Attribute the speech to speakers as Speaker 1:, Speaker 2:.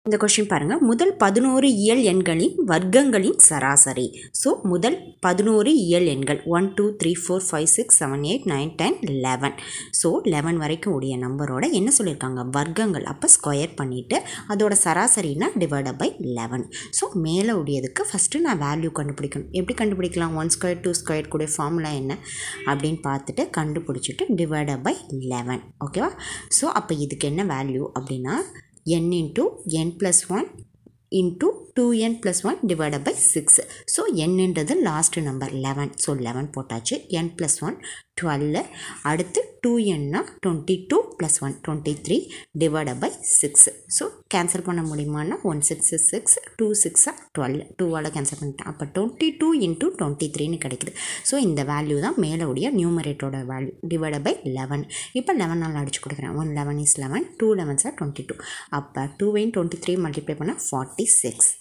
Speaker 1: இந்த கொஷின் பாருங்கள் முதல் பதினோரு இயல் எண்களின் வர்க்கங்களின் சராசரி ஸோ முதல் பதினோரு இயல் எண்கள் one two three four five six seven eight nine ten eleven so eleven வரைக்கும் உடைய நம்பரோட என்ன சொல்லியிருக்காங்க வர்க்கங்கள் அப்போ ஸ்கொயர் பண்ணிவிட்டு அதோட சராசரினா டிவைட பை லெவன் ஸோ மேலே உடையதுக்கு ஃபஸ்ட்டு நான் வேல்யூ கண்டுபிடிக்கணும் எப்படி கண்டுபிடிக்கலாம் ஒன் ஸ்கொயர் டூ ஸ்கொயர் கூட ஃபார்முலா என்ன அப்படின்னு பார்த்துட்டு கண்டுபிடிச்சிட்டு டிவைட பை லெவன் ஓகேவா ஸோ அப்போ இதுக்கு என்ன வேல்யூ அப்படின்னா n into n plus 1 into 2n plus 1 divided by 6 so என்னன்றது last number eleven so eleven போட்டாச்சு n plus 1 டுவெல் அடுத்து டூ என்னா twenty two plus one twenty three divide by six so cancel பண்ண முடியுமான்னா one six six two சிக்ஸா twelve டூவால் cancel பண்ணிட்டேன் அப்போ டுவெண்ட்டி டூ இன்ட்டு டுவெண்ட்டி த்ரீன்னு கிடைக்குது ஸோ இந்த வேல்யூ தான் மேலே உடைய நியூமரேட்டோட வேல்யூ டிவைட பை லெவன் இப்போ லெவன் நாள் அடிச்சு கொடுக்குறேன் one eleven is eleven two லெவன்ஸாக டுவெண்ட்டி டூ அப்போ டூவையும் டுவெண்ட்டி த்ரீ மல்டிப்ளை பண்ணால் ஃபார்ட்டி சிக்ஸ்